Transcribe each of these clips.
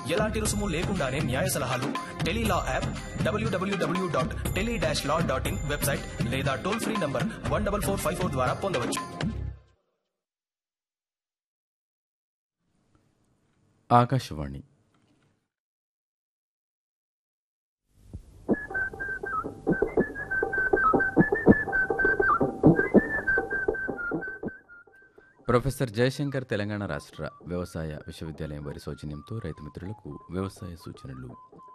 ఎలాంటి రుసుము లేకుండానే న్యాయ సలహాలు tele law app W W W dot tele dash law dot in website లేదా toll free number one double four five four ద్వారా పొందవచ్చు ఆకాశవాణి ప్రొఫెసర్ జయశంకర్ తెలంగాణ రాష్ట్ర వ్యవసాయ విశ్వవిద్యాలయం వారి సౌజన్యంతో రైతు మిత్రులకు వ్యవసాయ సూచనలు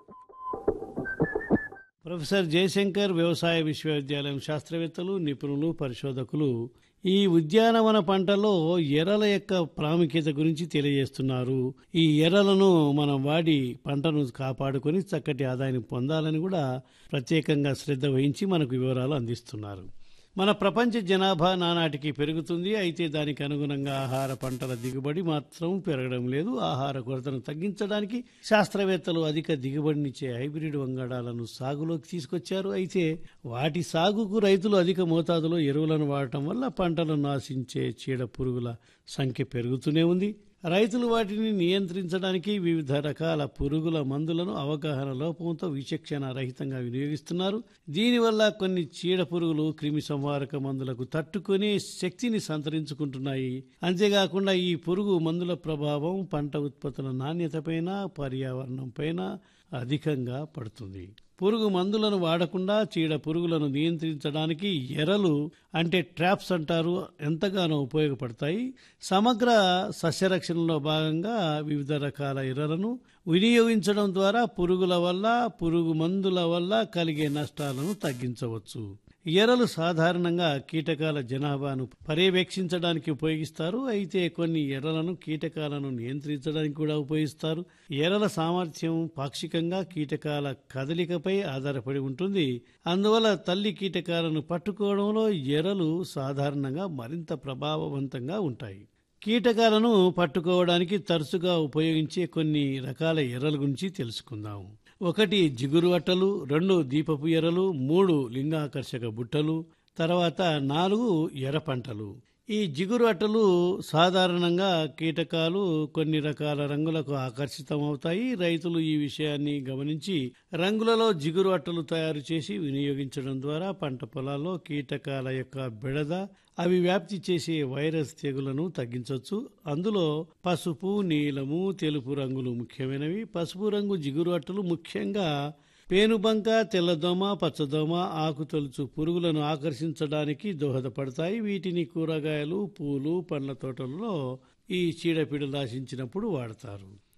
ప్రొఫెసర్ జయశంకర్ వ్యవసాయ విశ్వవిద్యాలయం శాస్త్రవేత్తలు నిపుణులు పరిశోధకులు ఈ ఉద్యానవన పంటలో ఎర్రల యొక్క ప్రాముఖ్యత గురించి తెలియజేస్తున్నారు ఈ ఎర్రలను మనం వాడి పంటను కాపాడుకొని చక్కటి ఆదాయాన్ని పొందాలని కూడా ప్రత్యేకంగా శ్రద్ధ వహించి మనకు వివరాలు అందిస్తున్నారు మన ప్రపంచ జనాభా నానాటికి పెరుగుతుంది అయితే దానికి అనుగుణంగా ఆహార పంటల దిగుబడి మాత్రం పెరగడం లేదు ఆహార కొరతను తగ్గించడానికి శాస్త్రవేత్తలు అధిక దిగుబడినిచ్చే హైబ్రిడ్ వంగడాలను సాగులోకి తీసుకొచ్చారు అయితే వాటి సాగుకు రైతులు అధిక మోతాదులో ఎరువులను వాడటం వల్ల పంటలను నాశించే చీడ పురుగుల సంఖ్య పెరుగుతూనే ఉంది రైతులు వాటిని నియంత్రించడానికి వివిధ రకాల పురుగుల మందులను అవగాహన లోపంతో విచక్షణ రహితంగా వినియోగిస్తున్నారు దీనివల్ల కొన్ని చీడ పురుగులు క్రిమి సంహారక మందులకు తట్టుకునే శక్తిని సంతరించుకుంటున్నాయి అంతేకాకుండా ఈ పురుగు మందుల ప్రభావం పంట ఉత్పత్తుల నాణ్యతపైన పర్యావరణంపైన అధికంగా పడుతుంది పురుగు మందులను వాడకుండా చీడ పురుగులను నియంత్రించడానికి ఎరలు అంటే ట్రాప్స్ అంటారు ఎంతగానో ఉపయోగపడతాయి సమగ్ర సస్యరక్షణలో భాగంగా వివిధ రకాల ఎర్రలను వినియోగించడం ద్వారా పురుగుల వల్ల పురుగు మందుల వల్ల కలిగే నష్టాలను తగ్గించవచ్చు ఎరలు సాధారణంగా కీటకాల జనాభాను పర్యవేక్షించడానికి ఉపయోగిస్తారు అయితే కొన్ని ఎర్రలను కీటకాలను నియంత్రించడానికి కూడా ఉపయోగిస్తారు ఎర్రల సామర్థ్యం పాక్షికంగా కీటకాల కదలికపై ఆధారపడి ఉంటుంది అందువల్ల తల్లి కీటకాలను పట్టుకోవడంలో ఎర్రలు సాధారణంగా మరింత ప్రభావవంతంగా ఉంటాయి కీటకాలను పట్టుకోవడానికి తరచుగా ఉపయోగించే కొన్ని రకాల ఎర్రల గురించి తెలుసుకుందాం ఒకటి జిగురు అట్టలు రెండు దీపపు ఎర్రలు మూడు లింగాకర్షక బుట్టలు తర్వాత నాలుగు ఎర్ర పంటలు ఈ జిగురు అట్టలు సాధారణంగా కీటకాలు కొన్ని రకాల రంగులకు ఆకర్షితమవుతాయి రైతులు ఈ విషయాన్ని గమనించి రంగులలో జిగురు అట్టలు తయారు చేసి వినియోగించడం ద్వారా పంట పొలాల్లో కీటకాల యొక్క బెడద అవి వ్యాప్తి చేసే వైరస్ తెగులను తగ్గించవచ్చు అందులో పసుపు నీలము తెలుపు రంగులు ముఖ్యమైనవి పసుపు రంగు జిగురు అట్టలు ముఖ్యంగా పేనుబంక తెల్లదోమ పచ్చదోమ ఆకుతొలుచు పురుగులను ఆకర్షించడానికి దోహదపడతాయి వీటిని కూరగాయలు పూలు పండ్ల తోటలలో ఈ చీడపీడలు ఆశించినప్పుడు వాడతారు